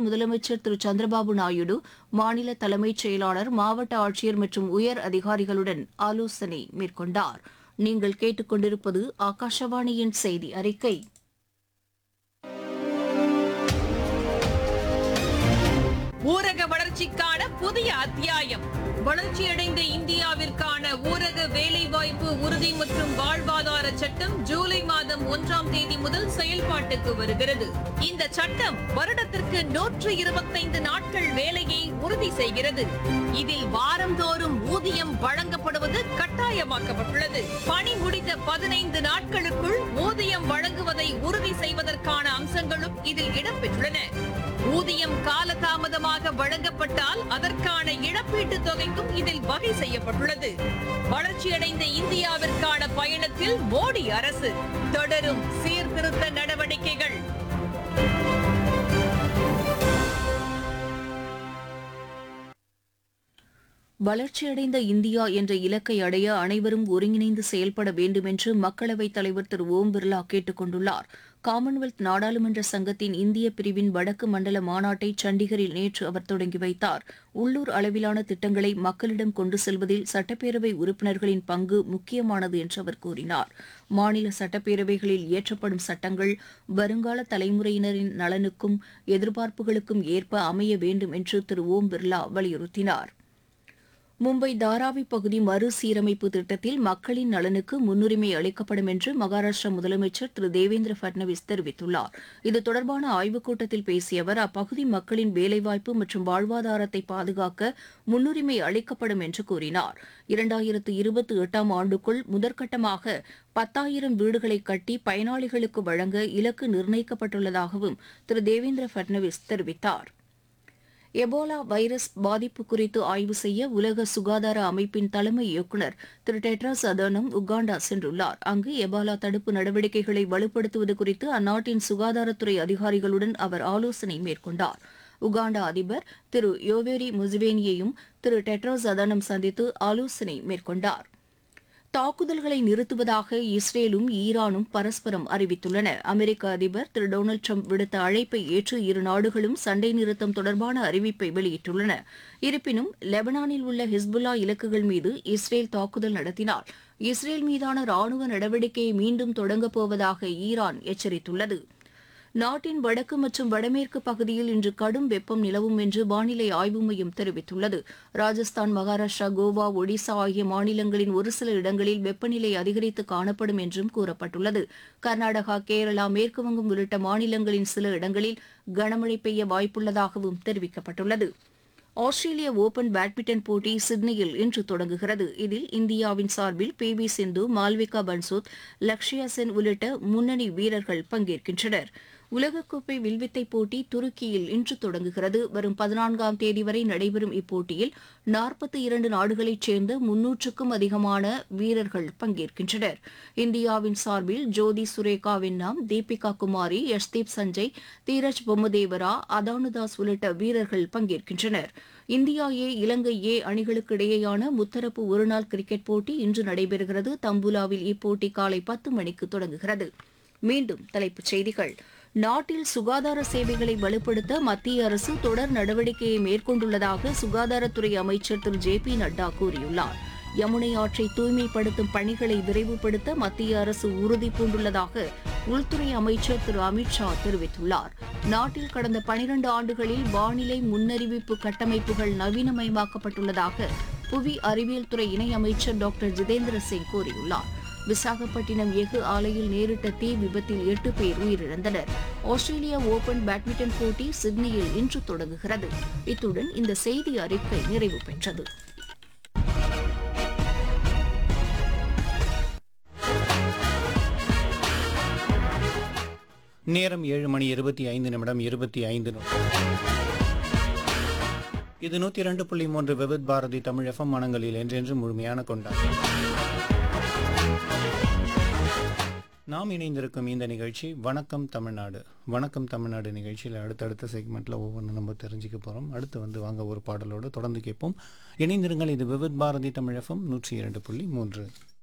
முதலமைச்சர் திரு சந்திரபாபு நாயுடு மாநில தலைமைச் செயலாளர் மாவட்ட ஆட்சியர் மற்றும் உயர் அதிகாரிகளுடன் ஆலோசனை மேற்கொண்டார் நீங்கள் கேட்டுக்கொண்டிருப்பது ஆகாஷவாணியின் செய்தி அறிக்கை ஊரக வளர்ச்சிக்கான புதிய அத்தியாயம் வளர்ச்சியடைந்த இந்தியாவிற்கான ஊரக வேலைவாய்ப்பு உறுதி மற்றும் வாழ்வாதார சட்டம் ஜூலை மாதம் ஒன்றாம் தேதி முதல் செயல்பாட்டுக்கு வருகிறது இந்த சட்டம் வருடத்திற்கு நூற்று இருபத்தைந்து நாட்கள் வேலையை உறுதி செய்கிறது இதில் வாரந்தோறும் ஊதியம் வழங்கப்படுவது கட்டாயமாக்கப்பட்டுள்ளது பணி முடிந்த பதினைந்து நாட்களுக்குள் ஊதியம் வழங்குவதை உறுதி செய்வதற்கான அம்சங்களும் இதில் இடம்பெற்றுள்ளன ஊதியம் காலதாமதமாக வழங்கப்பட்டால் அதற்கான இழப்பீட்டுத் தொகைக்கும் இதில் வகை செய்யப்பட்டுள்ளது வளர்ச்சியடைந்த இந்தியாவிற்கான பயணத்தில் மோடி அரசு தொடரும் சீர்திருத்த நடவடிக்கைகள் வளர்ச்சியடைந்த இந்தியா என்ற இலக்கை அடைய அனைவரும் ஒருங்கிணைந்து செயல்பட வேண்டும் என்று மக்களவைத் தலைவர் திரு ஓம் பிர்லா கேட்டுக் கொண்டுள்ளார் காமன்வெல்த் நாடாளுமன்ற சங்கத்தின் இந்திய பிரிவின் வடக்கு மண்டல மாநாட்டை சண்டிகரில் நேற்று அவர் தொடங்கி வைத்தார் உள்ளூர் அளவிலான திட்டங்களை மக்களிடம் கொண்டு செல்வதில் சட்டப்பேரவை உறுப்பினர்களின் பங்கு முக்கியமானது என்று அவர் கூறினார் மாநில சட்டப்பேரவைகளில் இயற்றப்படும் சட்டங்கள் வருங்கால தலைமுறையினரின் நலனுக்கும் எதிர்பார்ப்புகளுக்கும் ஏற்ப அமைய வேண்டும் என்று திரு ஓம் பிர்லா வலியுறுத்தினார் மும்பை தாராவி பகுதி மறுசீரமைப்பு திட்டத்தில் மக்களின் நலனுக்கு முன்னுரிமை அளிக்கப்படும் என்று மகாராஷ்டிரா முதலமைச்சர் திரு தேவேந்திர பட்னவிஸ் தெரிவித்துள்ளார் இது தொடர்பான ஆய்வுக் கூட்டத்தில் பேசிய அவர் அப்பகுதி மக்களின் வேலைவாய்ப்பு மற்றும் வாழ்வாதாரத்தை பாதுகாக்க முன்னுரிமை அளிக்கப்படும் என்று கூறினார் இரண்டாயிரத்து இருபத்தி எட்டாம் ஆண்டுக்குள் முதற்கட்டமாக பத்தாயிரம் வீடுகளை கட்டி பயனாளிகளுக்கு வழங்க இலக்கு நிர்ணயிக்கப்பட்டுள்ளதாகவும் திரு தேவேந்திர பட்னவிஸ் தெரிவித்தார் எபோலா வைரஸ் பாதிப்பு குறித்து ஆய்வு செய்ய உலக சுகாதார அமைப்பின் தலைமை இயக்குநர் திரு டெட்ராஸ் அதனம் உகாண்டா சென்றுள்ளார் அங்கு எபோலா தடுப்பு நடவடிக்கைகளை வலுப்படுத்துவது குறித்து அந்நாட்டின் சுகாதாரத்துறை அதிகாரிகளுடன் அவர் ஆலோசனை மேற்கொண்டார் உகாண்டா அதிபர் திரு யோவேரி முசுவேனியையும் திரு டெட்ராஸ் அதனம் சந்தித்து ஆலோசனை மேற்கொண்டார் தாக்குதல்களை நிறுத்துவதாக இஸ்ரேலும் ஈரானும் பரஸ்பரம் அறிவித்துள்ளன அமெரிக்க அதிபர் திரு டொனால்டு ட்ரம்ப் விடுத்த அழைப்பை ஏற்று இரு நாடுகளும் சண்டை நிறுத்தம் தொடர்பான அறிவிப்பை வெளியிட்டுள்ளன இருப்பினும் லெபனானில் உள்ள ஹிஸ்புல்லா இலக்குகள் மீது இஸ்ரேல் தாக்குதல் நடத்தினால் இஸ்ரேல் மீதான ராணுவ நடவடிக்கையை மீண்டும் தொடங்கப் போவதாக ஈரான் எச்சரித்துள்ளது நாட்டின் வடக்கு மற்றும் வடமேற்கு பகுதியில் இன்று கடும் வெப்பம் நிலவும் என்று வானிலை ஆய்வு மையம் தெரிவித்துள்ளது ராஜஸ்தான் மகாராஷ்டிரா கோவா ஒடிசா ஆகிய மாநிலங்களின் ஒரு சில இடங்களில் வெப்பநிலை அதிகரித்து காணப்படும் என்றும் கூறப்பட்டுள்ளது கர்நாடகா கேரளா மேற்குவங்கம் உள்ளிட்ட மாநிலங்களின் சில இடங்களில் கனமழை பெய்ய வாய்ப்புள்ளதாகவும் தெரிவிக்கப்பட்டுள்ளது ஆஸ்திரேலிய ஓபன் பேட்மிண்டன் போட்டி சிட்னியில் இன்று தொடங்குகிறது இதில் இந்தியாவின் சார்பில் பி வி சிந்து மால்விகா பன்சோத் லக்ஷயா சென் உள்ளிட்ட முன்னணி வீரர்கள் பங்கேற்கின்றனர் உலகக்கோப்பை வில்வித்தை போட்டி துருக்கியில் இன்று தொடங்குகிறது வரும் பதினான்காம் தேதி வரை நடைபெறும் இப்போட்டியில் நாற்பத்தி இரண்டு நாடுகளைச் சேர்ந்த முன்னூற்றுக்கும் அதிகமான வீரர்கள் பங்கேற்கின்றனர் இந்தியாவின் சார்பில் ஜோதி சுரேகா வென்னாம் தீபிகா குமாரி யஷ்தீப் சஞ்சய் தீரஜ் பொம்மதேவரா அதானுதாஸ் உள்ளிட்ட வீரர்கள் பங்கேற்கின்றனர் இந்தியா ஏ இலங்கை ஏ அணிகளுக்கு இடையேயான முத்தரப்பு ஒருநாள் கிரிக்கெட் போட்டி இன்று நடைபெறுகிறது தம்புலாவில் இப்போட்டி காலை பத்து மணிக்கு தொடங்குகிறது மீண்டும் தலைப்புச் செய்திகள் நாட்டில் சுகாதார சேவைகளை வலுப்படுத்த மத்திய அரசு தொடர் நடவடிக்கையை மேற்கொண்டுள்ளதாக சுகாதாரத்துறை அமைச்சர் திரு ஜே பி நட்டா கூறியுள்ளார் யமுனை ஆற்றை தூய்மைப்படுத்தும் பணிகளை விரைவுபடுத்த மத்திய அரசு உறுதி பூண்டுள்ளதாக உள்துறை அமைச்சர் திரு அமித்ஷா தெரிவித்துள்ளார் நாட்டில் கடந்த பனிரண்டு ஆண்டுகளில் வானிலை முன்னறிவிப்பு கட்டமைப்புகள் நவீனமயமாக்கப்பட்டுள்ளதாக புவி அறிவியல் துறை இணையமைச்சர் டாக்டர் ஜிதேந்திர சிங் கூறியுள்ளார் விசாகப்பட்டினம் எஃகு ஆலையில் நேரிட்ட தீ விபத்தில் எட்டு பேர் உயிரிழந்தனர் ஆஸ்திரேலியா ஓபன் பேட்மிண்டன் போட்டி சிட்னியில் இன்று தொடங்குகிறது இத்துடன் இந்த செய்தி அறிக்கை நிறைவு பெற்றது நேரம் ஏழு மணி இருபத்தி ஐந்து நிமிடம் இருபத்தி ஐந்து நிமிடம் இது நூத்தி இரண்டு புள்ளி மூன்று விவித் பாரதி தமிழ் எஃப்எம் மனங்களில் என்றென்று முழுமையான கொண்டாட்டம் நாம் இணைந்திருக்கும் இந்த நிகழ்ச்சி வணக்கம் தமிழ்நாடு வணக்கம் தமிழ்நாடு நிகழ்ச்சியில் அடுத்தடுத்த செக்மெண்ட்டில் ஒவ்வொன்றும் நம்ம தெரிஞ்சுக்க போகிறோம் அடுத்து வந்து வாங்க ஒரு பாடலோடு தொடர்ந்து கேட்போம் இணைந்திருங்கள் இது விவித் பாரதி தமிழ் எஃப்எம் நூற்றி இரண்டு புள்ளி மூன்று